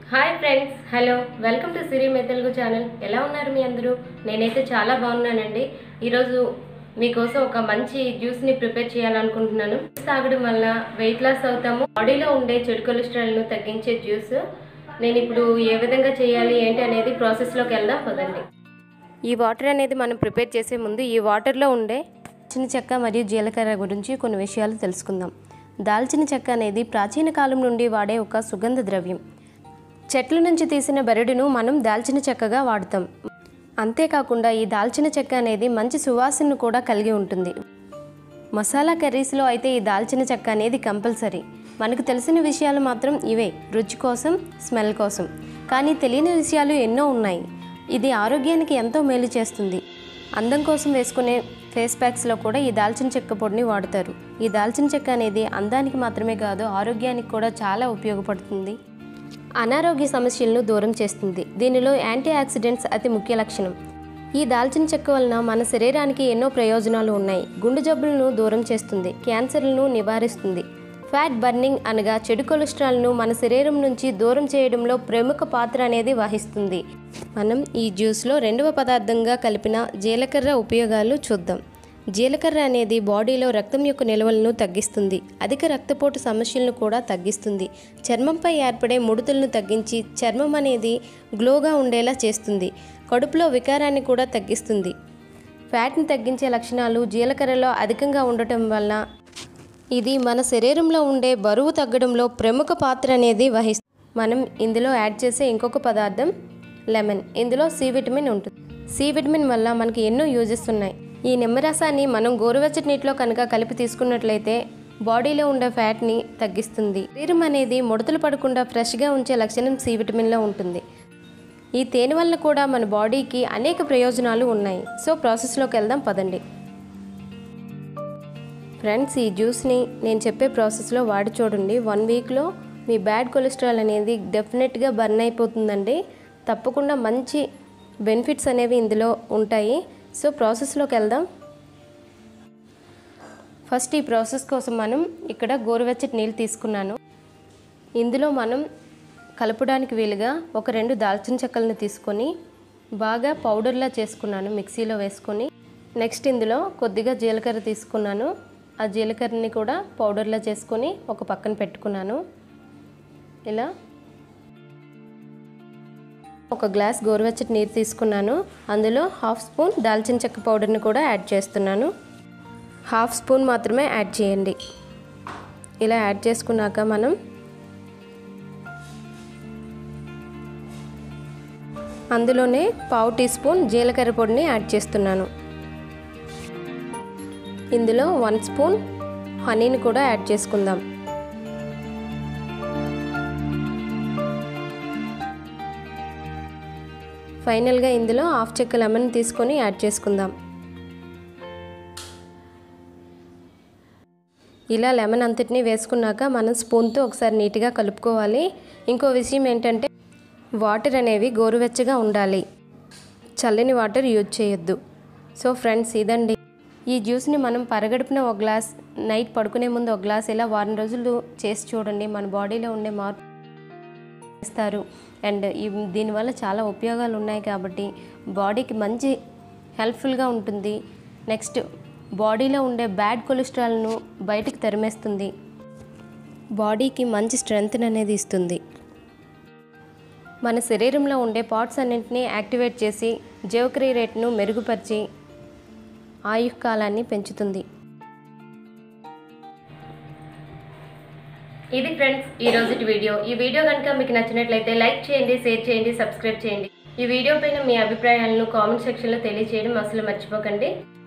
hi friends hello welcome to Siri మే Telugu channel ఎలా ఉన్నారు మీ అందరూ నేనైతే చాలా బాగున్నానండి ఈరోజు మీకోసం ఒక మంచి జ్యూస్ని ప్రిపేర్ చేయాలనుకుంటున్నాను జ్యూస్ తాగడం వల్ల వెయిట్ లాస్ అవుతాము బాడీలో ఉండే చెడు కొలెస్ట్రాల్ను తగ్గించే జ్యూస్ నేను ఇప్పుడు ఏ విధంగా చేయాలి ఏంటి అనేది ప్రాసెస్లోకి వెళ్దాం పదండి ఈ వాటర్ అనేది మనం ప్రిపేర్ చేసే ముందు ఈ వాటర్లో ఉండే దాల్చిన చెక్క మరియు జీలకర్ర గురించి కొన్ని విషయాలు తెలుసుకుందాం దాల్చిన చెక్క అనేది ప్రాచీన కాలం నుండి వాడే ఒక సుగంధ ద్రవ్యం చెట్ల నుంచి తీసిన బెరడును మనం దాల్చిన చెక్కగా వాడతాం అంతేకాకుండా ఈ దాల్చిన చెక్క అనేది మంచి సువాసనను కూడా కలిగి ఉంటుంది మసాలా కర్రీస్లో అయితే ఈ దాల్చిన చెక్క అనేది కంపల్సరీ మనకు తెలిసిన విషయాలు మాత్రం ఇవే రుచి కోసం స్మెల్ కోసం కానీ తెలియని విషయాలు ఎన్నో ఉన్నాయి ఇది ఆరోగ్యానికి ఎంతో మేలు చేస్తుంది అందం కోసం వేసుకునే ఫేస్ ప్యాక్స్లో కూడా ఈ దాల్చిన చెక్క పొడిని వాడతారు ఈ దాల్చిన చెక్క అనేది అందానికి మాత్రమే కాదు ఆరోగ్యానికి కూడా చాలా ఉపయోగపడుతుంది అనారోగ్య సమస్యలను దూరం చేస్తుంది దీనిలో యాంటీ ఆక్సిడెంట్స్ అతి ముఖ్య లక్షణం ఈ దాల్చిన చెక్క వలన మన శరీరానికి ఎన్నో ప్రయోజనాలు ఉన్నాయి గుండె జబ్బులను దూరం చేస్తుంది క్యాన్సర్లను నివారిస్తుంది ఫ్యాట్ బర్నింగ్ అనగా చెడు కొలెస్ట్రాల్ను మన శరీరం నుంచి దూరం చేయడంలో ప్రముఖ పాత్ర అనేది వహిస్తుంది మనం ఈ జ్యూస్లో రెండవ పదార్థంగా కలిపిన జీలకర్ర ఉపయోగాలు చూద్దాం జీలకర్ర అనేది బాడీలో రక్తం యొక్క నిల్వలను తగ్గిస్తుంది అధిక రక్తపోటు సమస్యలను కూడా తగ్గిస్తుంది చర్మంపై ఏర్పడే ముడతలను తగ్గించి చర్మం అనేది గ్లోగా ఉండేలా చేస్తుంది కడుపులో వికారాన్ని కూడా తగ్గిస్తుంది ఫ్యాట్ని తగ్గించే లక్షణాలు జీలకర్రలో అధికంగా ఉండటం వల్ల ఇది మన శరీరంలో ఉండే బరువు తగ్గడంలో ప్రముఖ పాత్ర అనేది వహిస్తుంది మనం ఇందులో యాడ్ చేసే ఇంకొక పదార్థం లెమన్ ఇందులో సి విటమిన్ ఉంటుంది సి విటమిన్ వల్ల మనకి ఎన్నో యూజెస్ ఉన్నాయి ఈ నిమ్మరసాన్ని మనం గోరువెచ్చటి నీటిలో కనుక కలిపి తీసుకున్నట్లయితే బాడీలో ఉండే ఫ్యాట్ని తగ్గిస్తుంది శరీరం అనేది ముడతలు పడకుండా ఫ్రెష్గా ఉంచే లక్షణం సి విటమిన్లో ఉంటుంది ఈ తేనె వల్ల కూడా మన బాడీకి అనేక ప్రయోజనాలు ఉన్నాయి సో ప్రాసెస్లోకి వెళ్దాం పదండి ఫ్రెండ్స్ ఈ జ్యూస్ని నేను చెప్పే ప్రాసెస్లో వాడి చూడండి వన్ వీక్లో మీ బ్యాడ్ కొలెస్ట్రాల్ అనేది డెఫినెట్గా బర్న్ అయిపోతుందండి తప్పకుండా మంచి బెనిఫిట్స్ అనేవి ఇందులో ఉంటాయి సో ప్రాసెస్లోకి వెళ్దాం ఫస్ట్ ఈ ప్రాసెస్ కోసం మనం ఇక్కడ గోరువెచ్చటి నీళ్ళు తీసుకున్నాను ఇందులో మనం కలపడానికి వీలుగా ఒక రెండు దాల్చిన చెక్కలను తీసుకొని బాగా పౌడర్లా చేసుకున్నాను మిక్సీలో వేసుకొని నెక్స్ట్ ఇందులో కొద్దిగా జీలకర్ర తీసుకున్నాను ఆ జీలకర్రని కూడా పౌడర్లా చేసుకొని ఒక పక్కన పెట్టుకున్నాను ఇలా ఒక గ్లాస్ గోరువెచ్చటి నీరు తీసుకున్నాను అందులో హాఫ్ స్పూన్ దాల్చిన చెక్క పౌడర్ని కూడా యాడ్ చేస్తున్నాను హాఫ్ స్పూన్ మాత్రమే యాడ్ చేయండి ఇలా యాడ్ చేసుకున్నాక మనం అందులోనే పావు టీ స్పూన్ జీలకర్ర పొడిని యాడ్ చేస్తున్నాను ఇందులో వన్ స్పూన్ హనీని కూడా యాడ్ చేసుకుందాం ఫైనల్గా ఇందులో హాఫ్ చెక్క లెమన్ తీసుకొని యాడ్ చేసుకుందాం ఇలా లెమన్ అంతటిని వేసుకున్నాక మనం స్పూన్తో ఒకసారి నీట్గా కలుపుకోవాలి ఇంకో విషయం ఏంటంటే వాటర్ అనేవి గోరువెచ్చగా ఉండాలి చల్లని వాటర్ యూజ్ చేయొద్దు సో ఫ్రెండ్స్ ఇదండి ఈ జ్యూస్ని మనం పరగడుపున ఒక గ్లాస్ నైట్ పడుకునే ముందు ఒక గ్లాస్ ఇలా వారం రోజులు చేసి చూడండి మన బాడీలో ఉండే మార్పు ఇస్తారు అండ్ ఈ దీనివల్ల చాలా ఉపయోగాలు ఉన్నాయి కాబట్టి బాడీకి మంచి హెల్ప్ఫుల్గా ఉంటుంది నెక్స్ట్ బాడీలో ఉండే బ్యాడ్ కొలెస్ట్రాల్ను బయటికి తరిమేస్తుంది బాడీకి మంచి స్ట్రెంగ్త్ అనేది ఇస్తుంది మన శరీరంలో ఉండే పార్ట్స్ అన్నింటినీ యాక్టివేట్ చేసి జీవక్రియ రేట్ను మెరుగుపరిచి ఆయుష్ కాలాన్ని పెంచుతుంది ఇది ఫ్రెండ్స్ ఈ రోజుటి వీడియో ఈ వీడియో కనుక మీకు నచ్చినట్లయితే లైక్ చేయండి షేర్ చేయండి సబ్స్క్రైబ్ చేయండి ఈ వీడియో పైన మీ అభిప్రాయాలను కామెంట్ సెక్షన్లో తెలియజేయడం అసలు మర్చిపోకండి